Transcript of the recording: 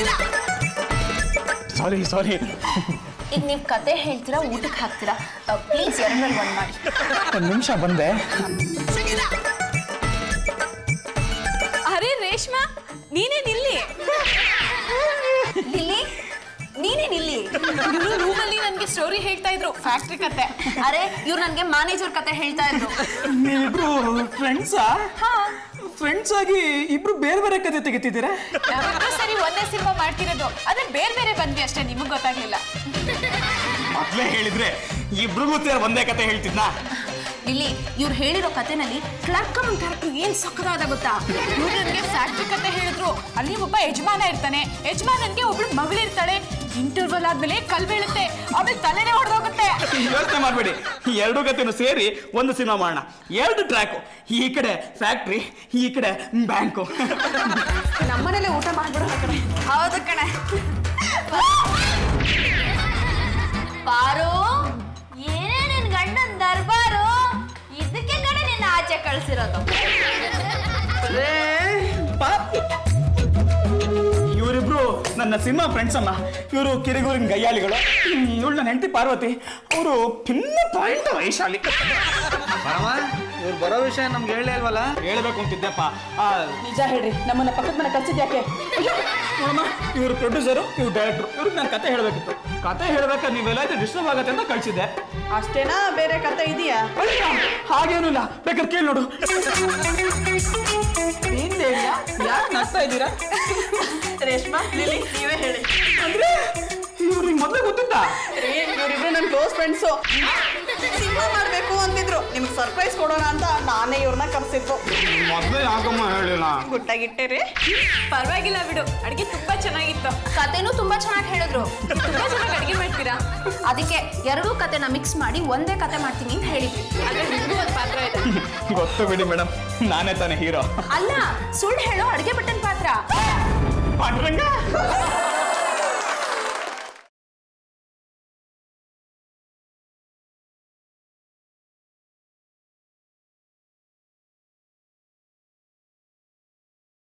ಸಾರಿ ಸಾರಿ ಈಗ ನೀವು ಕತೆ ಹೇಳ್ತೀರಾ ಊಟಕ್ಕೆ ಹಾಕ್ತೀರಾ ಪ್ಲೀಸ್ ಎರಡರಲ್ಲಿ ಒಂದು ಮಾಡಿ ಒಂದು ನಿಮಿಷ ಬಂದೆ ಅರೆ ರೇಷ್ಮಾ ನೀನೇ ನಿಲ್ಲಿ ಲಿಲ್ಲಿ ನೀನೇ ನಿಲ್ಲಿ ಇವರು ರೂಮಲ್ಲಿ ನನಗೆ ಸ್ಟೋರಿ ಹೇಳ್ತಾ ಇದ್ರು ಫ್ಯಾಕ್ಟ್ರಿ ಕತೆ ಅರೆ ಇವ್ರು ನನಗೆ ಮ್ಯಾನೇಜರ್ ಕತೆ ಹೇಳ್ತಾ ಇದ್ರು ನೀವಿಬ್ರು ಫ್ರೆಂಡ್ಸಾ ಫ್ರೆಂಡ್ಸ್ ಆಗಿ ಇಬ್ರು ಬೇರೆ ಬೇರೆ ಕತೆ ತೆಗಿತಿದ್ದೀರಾ ನಾವಿಬ್ರು ಸರಿ ಒಂದೇ ಸಿನಿಮಾ ಮಾಡ್ತಿರೋದು ಆದ್ರೆ ಬೇರೆ ಬೇರೆ ಬಂದ್ವಿ ಅಷ್ಟೇ ನಿಮಗ್ ಗೊತ್ತಾಗ್ಲಿಲ್ಲ ಮೊದಲೇ ಹೇಳಿದ್ರೆ ಇಬ್ರಿಗೂ ಸೇರಿ ಒಂದೇ ಕತೆ ಹೇಳ್ತಿದ್ನಾ ಲಿಲ್ಲಿ ಇವ್ರು ಹೇಳಿರೋ ಕತೆನಲ್ಲಿ ಕ್ಲರ್ಕ್ ಅನ್ನೋ ಕ್ಯಾರೆಕ್ಟರ್ ಏನ್ ಸಕ್ಕದಾದ ಗೊತ್ತಾ ಇವ್ರು ನನಗೆ ಫ್ಯಾಕ್ಟ್ರಿ ಕತೆ ಹೇಳಿದ್ರು ಅಲ್ಲಿ ಒಬ್ಬ ಯಜಮಾನ ಇರ್ತಾನೆ ಯಜಮಾನನ್ಗೆ ಒಬ್ಳು ಮಗಳಿರ್ತಾಳೆ ಇಂಟರ್ವಲ್ ಆದ್ಮೇಲೆ ಕಲ್ ಬೀಳುತ್ತೆ ಆಮೇಲೆ ತಲೆನೇ ಹೊಡೆದೋಗುತ್ತೆ ಯೋಚನೆ ಮಾಡಬೇಡಿ ಎರಡು ಕತೆನೂ ಸೇರಿ ಒಂದು ಸಿನಿಮಾ ಮಾಡೋಣ ಎರಡು ಟ್ರ್ಯಾಕು ಈ ಕಡೆ ಫ್ಯಾಕ್ಟ್ರಿ ಈ ಕಡೆ ಬ್ಯಾಂಕು ನಮ್ಮನೇಲೆ ಊಟ ಮಾಡ್ಬಿಡೋ ಕಡೆ ಹೌದು ಕಣೆ ಬಾರು ಏನೇ ನಿನ್ ಗಂಡನ್ ದರ್ಬಾರು ಇದಕ್ಕೆ ಕಡೆ ನಿನ್ನ ಆಚೆ ಕಳ್ಸಿರೋದು ಇವರಿಬ್ರು ನನ್ನ ಸಿನಿಮಾ ಫ್ರೆಂಡ್ಸ್ ಅಮ್ಮ ಇವರು ಕಿರಿಗೂರಿನ ಗಯ್ಯಾಳಿಗಳು ಇವಳು ನನ್ನ ಹೆಂಡತಿ ಪಾರ್ವತಿ ಅವರು ಭಿನ್ನ ಪಾಯಿಂಟ್ ವೈಶಾಲಿ ಬರಮ್ಮ ಇವ್ರು ಬರೋ ವಿಷಯ ನಮ್ಗೆ ಹೇಳಲೇ ಅಲ್ವಲ್ಲ ಹೇಳ್ಬೇಕು ಅಂತಿದ್ದೆಪ್ಪ ಆ, ನಿಜ ಹೇಳ್ರಿ ನಮ್ಮನ್ನ ಪಕ್ಕದ ಮನೆ ಕಳ್ಸಿದ್ಯಾಕೆ ನೋಡಮ್ಮ ಇವರು ಪ್ರೊಡ್ಯೂಸರು ಇವ್ರು ಡೈರೆಕ್ಟ್ರು ಇವ್ರಿಗೆ ನಾನು ಕತೆ ಹೇಳಬೇಕಿತ್ತು ಕತೆ ಹೇಳ್ಬೇಕಾದ್ರೆ ನೀವೆಲ್ಲ ಡಿಸ್ಟರ್ಬ್ ಆಗತ್ತೆ ಅಂತ ಕಳ್ಸಿದ್ದೆ ಅಷ್ಟೇನಾ ಬೇರೆ ಕತೆ ಇದೆಯಾ ಅಯ್ಯ, ಹಾಗೇನೂ ಇಲ್ಲ ಬೇಕಾದ್ರೆ ಕೇಳಿ ನೋಡು ಯಾಕೆ ನಗ್ತಾ ಇದ್ದೀರಾ ರೇಷ್ಮಾ ಲಿಲಿ ನೀವೇ ಹೇಳಿ ಅಂದ್ರೆ ಇವ್ರಿಗೆ ಮೊದಲೇ ಗೊತ್ತಿತ್ತಾ ಇವರಿಬ್ರು ನನ್ನ ಕ್ಲೋಸ್ ಫ್ರೆಂಡ್ಸು ಸಿನಿಮಾ ಮಾಡಬೇಕು ಅಂತಿದ್ರು ನಿಮ್ಗೆ ಸರ್ಪ್ರೈಸ್ ಕೊಡೋಣ ಅಂತ ನಾನೇ ಇವ್ರನ್ನ ಕರ್ಸಿದ್ದು ಮೊದಲೇ ಯಾಕಮ್ಮ ಹೇಳಿಲ್ಲ ಗುಟ್ಟಾಗಿಟ್ಟೇರಿ ಪರವಾಗಿಲ್ಲ ಬಿಡು ಅಡಿಗೆ ತುಂಬಾ ಚೆನ್ನಾಗಿತ್ತು ಕತೆನೂ ತುಂಬಾ ಚೆನ್ನಾಗಿ ಹೇಳಿದ್ರು ತುಂಬಾ ಚೆನ್ನಾಗಿ ಅಡಿಗೆ ಮಾಡ್ತೀರಾ ಅದಕ್ಕೆ ಎರಡೂ ಕತೆನ ಮಿಕ್ಸ್ ಮಾಡಿ ಒಂದೇ ಕತೆ ಮಾಡ್ತೀನಿ ಅಂತ ಹೇಳಿದ್ವಿ ಆದ್ರೆ ನಿಮ್ಗೂ ಒಂದು ಪಾತ್ರ ಇದೆ ಗೊತ್ತು ಬಿಡಿ ಮೇಡಮ್ ನಾನೇ ತಾನೇ ಹೀರೋ ಅಲ್ಲ ಸುಳ್ಳು ಹೇಳೋ ಅಡುಗೆ ಬಟ್ಟನ್ ಪಾತ್ರ